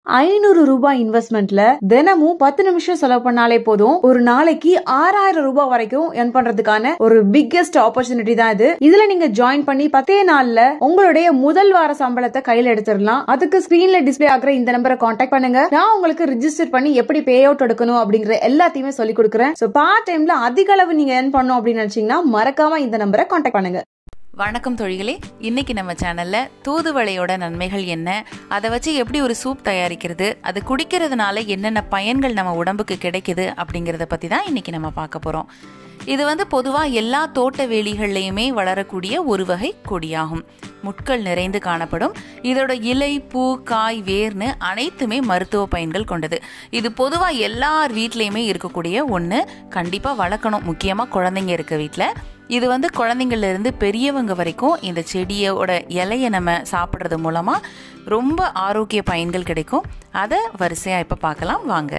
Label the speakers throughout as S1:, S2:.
S1: ஐநூறு ரூபாய் இன்வெஸ்ட்மெண்ட்ல தினமும் பத்து நிமிஷம் செலவு பண்ணாலே போதும் ஒரு நாளைக்கு ஆறாயிரம் ரூபாய் வரைக்கும் earn பண்றதுக்கான ஒரு பிக்கெஸ்ட் ஆப்பர்ச்சுனிட்டி தான் இது இதுல நீங்க ஜாயின் பண்ணி பத்தே நாள்ல உங்களுடைய முதல் வார சம்பளத்தை கையில எடுத்துடலாம் அதுக்கு ஸ்கிரீன்ல டிஸ்ப்ளே ஆகிற இந்த நம்பரை காண்டாக்ட் பண்ணுங்க நான் உங்களுக்கு ரிஜிஸ்டர் பண்ணி எப்படி பே அவுட் எடுக்கணும் அப்படிங்கிற எல்லாத்தையுமே சொல்லி கொடுக்குறேன் சோ பார்ட் டைம்ல அதிக அளவு நீங்க earn பண்ணணும் அப்படின்னு நினைச்சீங்கன்னா மறக்காம இந்த நம்பரை காண்டாக்ட் பண்ணுங்க
S2: வணக்கம் தொழிகளே இன்னைக்கு நம்ம சேனல்ல தூதுவளையோட நன்மைகள் என்ன அதை வச்சு எப்படி ஒரு சூப் தயாரிக்கிறது அது குடிக்கிறதுனால என்னென்ன பயன்கள் நம்ம உடம்புக்கு கிடைக்குது அப்படிங்கிறத பத்தி தான் இன்னைக்கு நம்ம பார்க்க போறோம் இது வந்து பொதுவாக எல்லா தோட்ட வேலிகள்லையுமே வளரக்கூடிய ஒரு வகை கொடியாகும் முட்கள் நிறைந்து காணப்படும் இதோட இலை பூ காய் வேர்னு அனைத்துமே மருத்துவ பயன்கள் கொண்டது இது பொதுவாக எல்லார் வீட்லேயுமே இருக்கக்கூடிய ஒன்று கண்டிப்பாக வளர்க்கணும் முக்கியமாக குழந்தைங்க இருக்க வீட்டில் இது வந்து குழந்தைங்கள்ல இருந்து பெரியவங்க வரைக்கும் இந்த செடியோட இலையை நம்ம சாப்பிட்றது மூலமாக ரொம்ப ஆரோக்கிய பயன்கள் கிடைக்கும் அதை வரிசையாக இப்போ பார்க்கலாம் வாங்க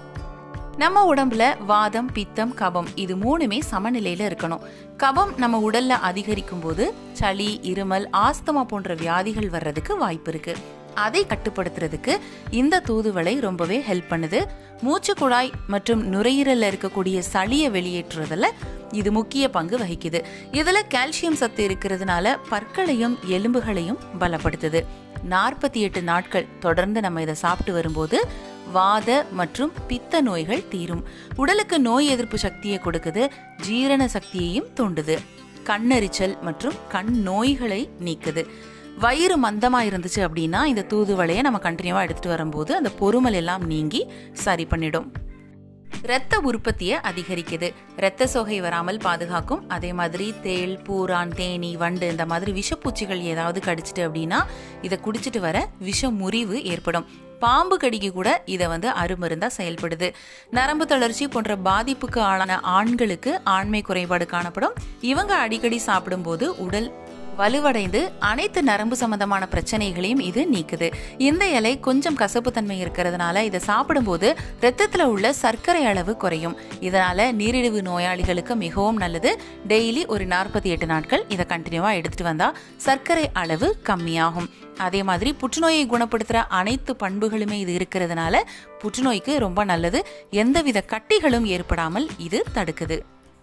S2: நம்ம உடம்புல வாதம் பித்தம் கபம் இது மூணுமே சமநிலையில இருக்கணும் கபம் நம்ம உடல்ல அதிகரிக்கும் போது சளி இருமல் ஆஸ்துமா போன்ற வியாதிகள் வர்றதுக்கு வாய்ப்பு இருக்கு அதை கட்டுப்படுத்துறதுக்கு இந்த தூதுவளை ரொம்பவே ஹெல்ப் பண்ணுது மூச்சு குழாய் மற்றும் நுரையீரல்ல இருக்கக்கூடிய சளியை வெளியேற்றுறதுல இது முக்கிய பங்கு வகிக்குது இதுல கால்சியம் சத்து இருக்கிறதுனால பற்களையும் எலும்புகளையும் பலப்படுத்துது நாற்பத்தி எட்டு நாட்கள் தொடர்ந்து நம்ம இதை சாப்பிட்டு வரும்போது வாத மற்றும் பித்த நோய்கள் தீரும் உடலுக்கு நோய் எதிர்ப்பு சக்தியை கொடுக்குது ஜீரண சக்தியையும் தூண்டுது கண்ணெரிச்சல் மற்றும் கண் நோய்களை நீக்குது வயிறு மந்தமா இருந்துச்சு அப்படின்னா இந்த தூதுவளையை நம்ம கண்டினியூவா எடுத்துட்டு வரும்போது அந்த பொறுமல் எல்லாம் நீங்கி சரி பண்ணிடும் இரத்த உற்பத்தியை அதிகரிக்குது இரத்த சோகை வராமல் பாதுகாக்கும் அதே மாதிரி தேள் பூரான் தேனி வண்டு இந்த மாதிரி விஷப்பூச்சிகள் ஏதாவது கடிச்சிட்டு அப்படின்னா இதை குடிச்சிட்டு வர விஷ முறிவு ஏற்படும் பாம்பு கடிக்கு கூட இதை வந்து அருமருந்தா செயல்படுது நரம்பு தளர்ச்சி போன்ற பாதிப்புக்கு ஆளான ஆண்களுக்கு ஆண்மை குறைபாடு காணப்படும் இவங்க அடிக்கடி சாப்பிடும்போது உடல் வலுவடைந்து அனைத்து நரம்பு சம்பந்தமான பிரச்சனைகளையும் இது நீக்குது இந்த இலை கொஞ்சம் கசப்புத்தன்மை இருக்கிறதுனால இதை சாப்பிடும்போது ரத்தத்தில் உள்ள சர்க்கரை அளவு குறையும் இதனால நீரிழிவு நோயாளிகளுக்கு மிகவும் நல்லது டெய்லி ஒரு நாற்பத்தி எட்டு நாட்கள் இதை கண்டினியூவாக எடுத்துட்டு வந்தா சர்க்கரை அளவு கம்மியாகும் அதே மாதிரி புற்றுநோயை குணப்படுத்துகிற அனைத்து பண்புகளுமே இது இருக்கிறதுனால புற்றுநோய்க்கு ரொம்ப நல்லது எந்தவித கட்டிகளும் ஏற்படாமல் இது தடுக்குது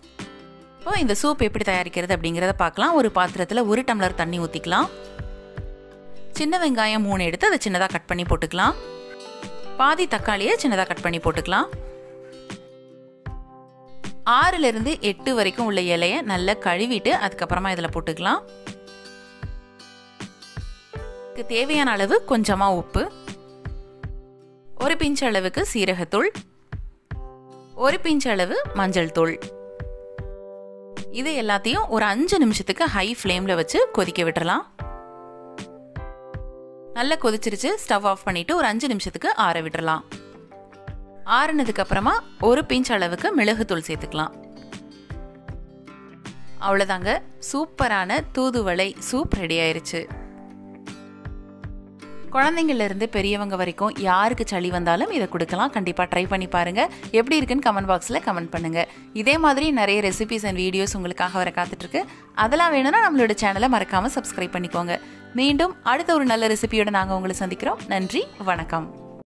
S2: இப்போ இந்த சூப் எப்படி தயாரிக்கிறது அப்படிங்கிறத பார்க்கலாம் ஒரு பாத்திரத்தில் ஒரு டம்ளர் தண்ணி ஊற்றிக்கலாம் சின்ன வெங்காயம் மூணு எடுத்து அதை சின்னதாக கட் பண்ணி போட்டுக்கலாம் பாதி தக்காளியை சின்னதாக கட் பண்ணி போட்டுக்கலாம் ஆறுல இருந்து எட்டு வரைக்கும் உள்ள இலையை நல்லா கழுவிட்டு அதுக்கப்புறமா இதில் போட்டுக்கலாம் இதுக்கு தேவையான அளவு கொஞ்சமாக உப்பு ஒரு பிஞ்ச் அளவுக்கு சீரகத்தூள் ஒரு பிஞ்ச் அளவு மஞ்சள் தூள் இது எல்லாத்தையும் ஒரு அஞ்சு நிமிஷத்துக்கு ஹை ஃப்ளேமில் வச்சு கொதிக்க விட்டுறலாம் நல்லா கொதிச்சிருச்சு ஸ்டவ் ஆஃப் பண்ணிட்டு ஒரு அஞ்சு நிமிஷத்துக்கு ஆற விட்டுறலாம் ஆறுனதுக்கு அப்புறமா ஒரு பிஞ்ச் அளவுக்கு மிளகுத்தூள் சேர்த்துக்கலாம் அவ்வளோதாங்க சூப்பரான தூதுவளை சூப் ரெடி ஆயிருச்சு குழந்தைங்கள்ல இருந்து பெரியவங்க வரைக்கும் யாருக்கு சளி வந்தாலும் இதை கொடுக்கலாம் கண்டிப்பாக ட்ரை பண்ணி பாருங்க எப்படி இருக்குன்னு கமெண்ட் பாக்ஸில் கமெண்ட் பண்ணுங்க இதே மாதிரி நிறைய ரெசிபிஸ் அண்ட் வீடியோஸ் உங்களுக்காக வர காத்துட்ருக்கு அதெல்லாம் வேணும்னா நம்மளோட சேனலை மறக்காம சப்ஸ்கிரைப் பண்ணிக்கோங்க மீண்டும் அடுத்த ஒரு நல்ல ரெசிபியோட நாங்கள் உங்களை சந்திக்கிறோம் நன்றி வணக்கம்